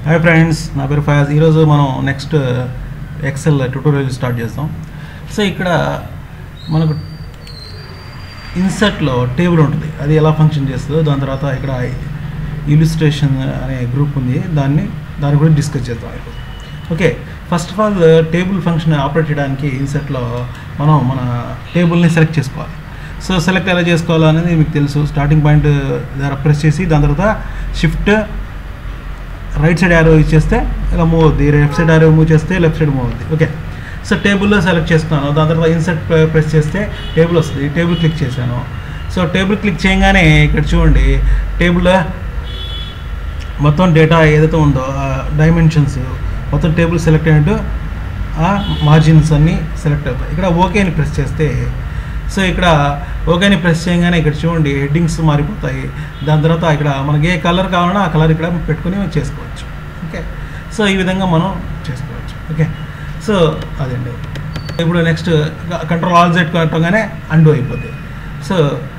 Hi friends నా పేరు ఫయాజ్ ఈరోజు మనం నెక్స్ట్ ఎక్సెల్ ట్యూటోరియల్ స్టార్ట్ చేస్తాం సో ఇక్కడ మనకు ఇన్సర్ట్లో టేబుల్ ఉంటుంది అది ఎలా ఫంక్షన్ చేస్తుందో దాని తర్వాత ఇక్కడ ఇలిస్ట్రేషన్ అనే గ్రూప్ ఉంది దాన్ని దాని గురించి డిస్కస్ చేద్దాం ఇప్పుడు okay first of all table function operate చేయడానికి ఇన్సర్ట్లో మనం మన టేబుల్ని సెలెక్ట్ చేసుకోవాలి సో సెలెక్ట్ ఎలా చేసుకోవాలో అనేది మీకు తెలుసు స్టార్టింగ్ పాయింట్ దగ్గర ప్రెస్ చేసి దాని తర్వాత షిఫ్ట్ రైట్ సైడ్ యారో ఇచ్చేస్తే ఇలా మూవ్ అవుద్ది లెఫ్ట్ సైడ్ యారో మూవ్ చేస్తే లెఫ్ట్ సైడ్ మూవ్ అవుద్ది ఓకే సో టేబుల్లో సెలెక్ట్ చేస్తున్నాను దాని తర్వాత ఇన్సర్ట్ ప్రెస్ చేస్తే టేబుల్ వస్తుంది టేబుల్ క్లిక్ చేశాను సో టేబుల్ క్లిక్ చేయగానే ఇక్కడ చూడండి టేబుల్ మొత్తం డేటా ఏదైతే ఉందో డైమెన్షన్స్ మొత్తం టేబుల్ సెలెక్ట్ అయినట్టు ఆ మార్జిన్స్ అన్నీ సెలెక్ట్ అవుతాయి ఇక్కడ ఓకే అని ప్రెస్ చేస్తే సో ఇక్కడ ఓకేని ప్రెస్ చేయగానే ఇక్కడ చూడండి హెడ్డింగ్స్ మారిపోతాయి దాని తర్వాత ఇక్కడ మనకి ఏ కలర్ కావాలన్నా ఆ కలర్ ఇక్కడ పెట్టుకుని చేసుకోవచ్చు ఓకే సో ఈ విధంగా మనం చేసుకోవచ్చు ఓకే సో అదండి ఇప్పుడు నెక్స్ట్ కంట్రోల్ ఆల్ జెడ్ కొట్టగానే అండు అయిపోద్ది సో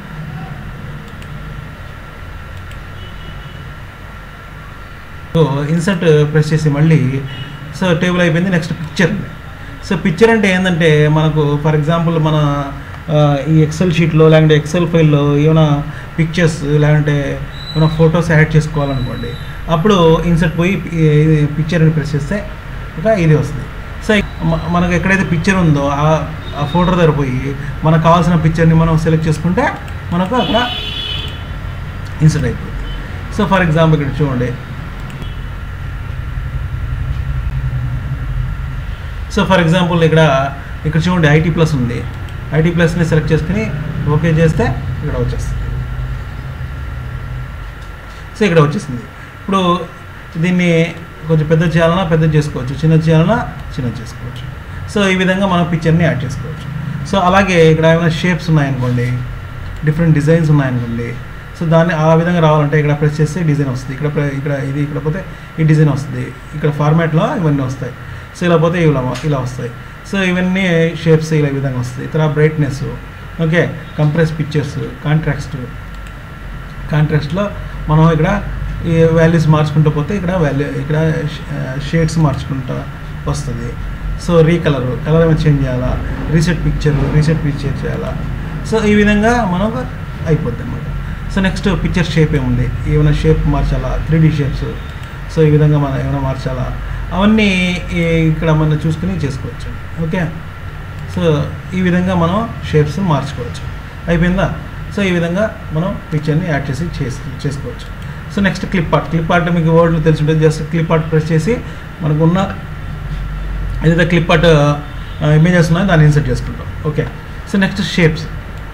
సో ఇన్సర్ట్ ప్రెస్ చేసి మళ్ళీ సో టేబుల్ అయిపోయింది నెక్స్ట్ పిక్చర్ ఉంది సో పిక్చర్ అంటే ఏంటంటే మనకు ఫర్ ఎగ్జాంపుల్ మన ఆ, ఈ ఎక్సెల్ షీట్లో లేదంటే ఎక్సెల్ ఫైల్లో ఏమైనా పిక్చర్స్ లేదంటే ఏమైనా ఫొటోస్ యాడ్ చేసుకోవాలనుకోండి అప్పుడు ఇన్సర్ట్ పోయి పిక్చర్ అని ప్రెస్ చేస్తే ఇక ఇది వస్తుంది సో మ- మనకు ఎక్కడైతే పిక్చర్ ఉందో ఆ ఆ ఫోటో దగ్గర పోయి మనకు కావాల్సిన పిక్చర్ని మనం సెలెక్ట్ చేసుకుంటే మనకు అక్కడ ఇన్సర్ట్ అయిపోతుంది సో ఫర్ ఎగ్జాంపుల్ ఇక్కడ చూడండి సో ఫర్ ఎగ్జాంపుల్ ఇక్కడ ఇక్కడ చూడండి ఐటీ ప్లస్ ఉంది ఐటీ ప్లస్ని సెలెక్ట్ చేసుకుని ఓకే చేస్తే ఇక్కడ వచ్చేస్తుంది సో ఇక్కడ వచ్చేసింది ఇప్పుడు దీన్ని కొంచెం పెద్ద చేయాలన్నా పెద్ద చేసుకోవచ్చు చిన్న చేయాలన్నా చిన్న చేసుకోవచ్చు సో ఈ విధంగా మనం పిక్చర్ని యాడ్ చేసుకోవచ్చు సో అలాగే ఇక్కడ ఏమైనా షేప్స్ ఉన్నాయనుకోండి డిఫరెంట్ డిజైన్స్ ఉన్నాయనుకోండి సో దాన్ని ఆ విధంగా రావాలంటే ఇక్కడ ప్రెస్ చేస్తే డిజైన్ వస్తుంది ఇక్కడ ప్రె- ఇక్కడ ఇది ఇక్కడ పోతే ఈ డిజైన్ వస్తుంది ఇక్కడ ఫార్మాట్లో ఇవన్నీ వస్తాయి సో ఇలా పోతే ఇలా ఇలా వస్తాయి సో ఇవన్నీ షేప్స్ ఇలా ఈ విధంగా వస్తాయి తర్వాత brightness okay compress pictures contrast కాంట్రాక్స్ట్లో మనం ఇక్కడ ఈ వాల్యూస్ మార్చుకుంటూ పోతే ఇక్కడ వాల్యూ ఇక్కడ షేడ్స్ మార్చుకుంటా వస్తుంది సో రీకలర్ కలర్ ఏమైనా చేంజ్ చేయాలా రీసెట్ పిక్చర్ రీసెట్ పిక్చర్ చేయాలా సో ఈ విధంగా మనకు అయిపోద్ది అనమాట సో నెక్స్ట్ పిక్చర్ షేప్ ఏముంది ఏమైనా షేప్ మార్చాలా త్రీ డీ షేప్స్ సో ఈ విధంగా మనం ఏమైనా మార్చాలా అవన్నీ ఈ- ఇక్కడ మనం చూసుకుని చేసుకోవచ్చు ఓకే సో ఈ విధంగా మనం షేప్స్ మార్చుకోవచ్చు అయిపోయిందా సో ఈ విధంగా మనం పిక్చర్ని యాడ్ చేసి చేసి చేసుకోవచ్చు so next clip art clip art మీకు వర్డ్లు తెలిసి ఉంటుంది జస్ట్ క్లిప్ ఆర్ట్ ప్రెస్ చేసి మనకు ఉన్న ఏదైతే క్లిప్ ఆర్ట్ ఇమేజెస్ ఉన్నాయో దాన్ని ఇన్సర్ట్ చేసుకుంటాం okay so next shapes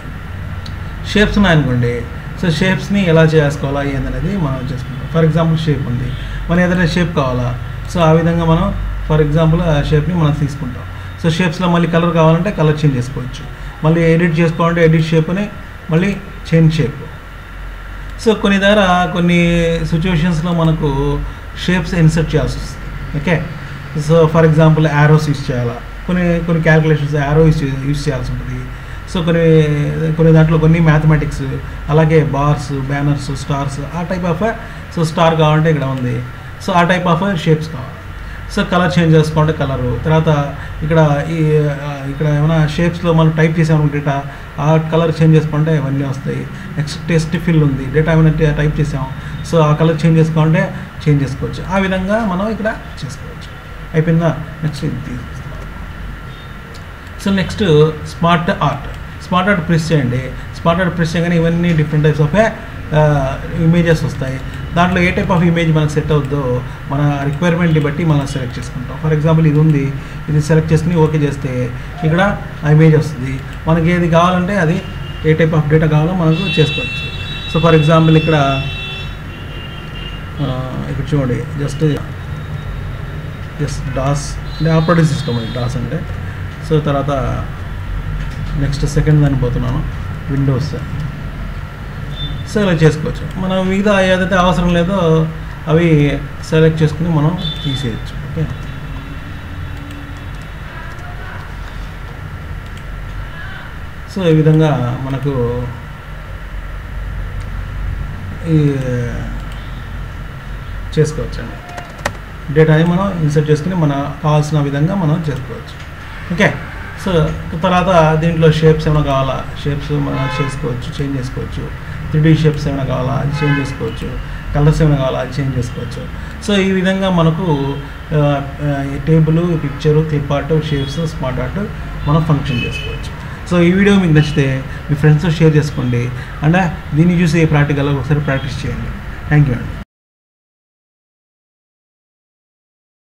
shapes ఉన్నాయనుకోండి సో షేప్స్ని ఎలా చేసుకోవాలా ఏందనేది మనం చేసుకుంటాం ఫర్ ఎగ్జాంపుల్ షేప్ ఉంది మనం ఏదైనా షేప్ కావాలా సో ఆ విధంగా మనం ఫర్ ఎగ్జాంపుల్ ఆ షేప్ని మనం తీసుకుంటాం సో షేప్స్లో మళ్ళీ కలర్ కావాలంటే కలర్ చేంజ్ చేసుకోవచ్చు మళ్ళీ ఎడిట్ చేసుకోవాలంటే ఎడిట్ షేప్ని మళ్ళీ చేంజ్ షేప్ సో కొన్ని దగ్గర కొన్ని సిచ్యువేషన్స్లో మనకు షేప్స్ ఇన్సర్ట్ చేయాల్సి వస్తుంది okay so for example arrows use చేయాలా కొన్ని కొన్ని క్యాలిక్యులేషన్స్ యారో యూస్ యూస్ చేయాల్సి ఉంటుంది సో కొన్ని కొన్ని దాంట్లో కొన్ని మ్యాథమెటిక్స్ అలాగే బార్స్ బ్యానర్స్ స్టార్స్ ఆ టైప్ ఆఫ్ సో స్టార్ కావాలంటే ఇక్కడ ఉంది సో ఆ టైప్ ఆఫ్ షేప్స్ కావాలి సో కలర్ చేంజ్ చేసుకోండి కలరు తర్వాత ఇక్కడ ఈ ఆ, ఇక్కడ ఏమైనా షేప్స్లో మనం టైప్ చేసామనుకుంటే డేటా ఆ కలర్ చేంజ్ చేసుకుంటే ఇవన్నీ వస్తాయి నెక్స్ట్ టెస్ట్ ఫిల్ ఉంది డేటా ఏమైనా టే- టైప్ చేసాం సో ఆ కలర్ చేంజ్ చేసుకోవాలంటే చేంజ్ చేసుకోవచ్చు ఆ విధంగా మనం ఇక్కడ చేసుకోవచ్చు అయిపోయిందా నెక్స్ట్ ఇది తీసుకుందాం. So next smart art smart art press చేయండి స్మార్ట్ ఆర్ట్ ప్రెస్ చేయగానే ఇవన్నీ డిఫరెంట్ టైప్స్ ఆఫ్ ఇమేజెస్ వస్తాయి దాంట్లో ఏ టైప్ ఆఫ్ ఇమేజ్ మనకు సెట్ అవుద్దో మన రిక్వైర్మెంట్ని బట్టి మనం సెలెక్ట్ చేసుకుంటాం ఫర్ ఎగ్జాంపుల్ ఇది ఉంది ఇది సెలెక్ట్ చేసుకుని ఓకే చేస్తే ఇక్కడ ఆ ఇమేజ్ వస్తుంది మనకి ఏది కావాలంటే అది ఏ టైప్ ఆఫ్ డేటా కావాలో మనకు చేసుకోవచ్చు సో ఫర్ ఎగ్జాంపుల్ ఇక్కడ ఆ, ఇక్కడ చూడండి జస్ట్ జస్ట్ డాస్ అంటే ఆపరేటింగ్ సిస్టమ్ అండి డాస్ అంటే సో తర్వాత నెక్స్ట్ సెకండ్ దాన్ని పోతున్నాను విండోస్ సో ఇలా చేసుకోవచ్చు మనం మిగతా ఏదైతే అవసరం లేదో అవి సెలెక్ట్ చేసుకుని మనం తీసేయచ్చు ఓకే సో ఈ విధంగా మనకు ఈ చేసుకోవచ్చండి డేటాని మనం ఇన్సర్ట్ చేసుకుని మన కావాల్సిన విధంగా మనం చేసుకోవచ్చు ఓకే సో తర్వాత దీంట్లో షేప్స్ ఏమైనా కావాలా షేప్స్ మనం చేసుకోవచ్చు చేంజ్ చేసుకోవచ్చు త్రీ షేప్స్ ఏమైనా కావాలా అది చేంజ్ చేసుకోవచ్చు కలర్స్ ఏమైనా కావాలా అది చేంజ్ చేసుకోవచ్చు సో ఈ విధంగా మనకు table picture clip art shapes smart art మనం ఫంక్షన్ చేసుకోవచ్చు సో ఈ వీడియో మీకు నచ్చితే మీ ఫ్రెండ్స్తో షేర్ చేసుకోండి అండ్ దీన్ని చూసి ప్రాక్టికల్గా ఒకసారి ప్రాక్టీస్ చేయండి థ్యాంక్ యూ అండి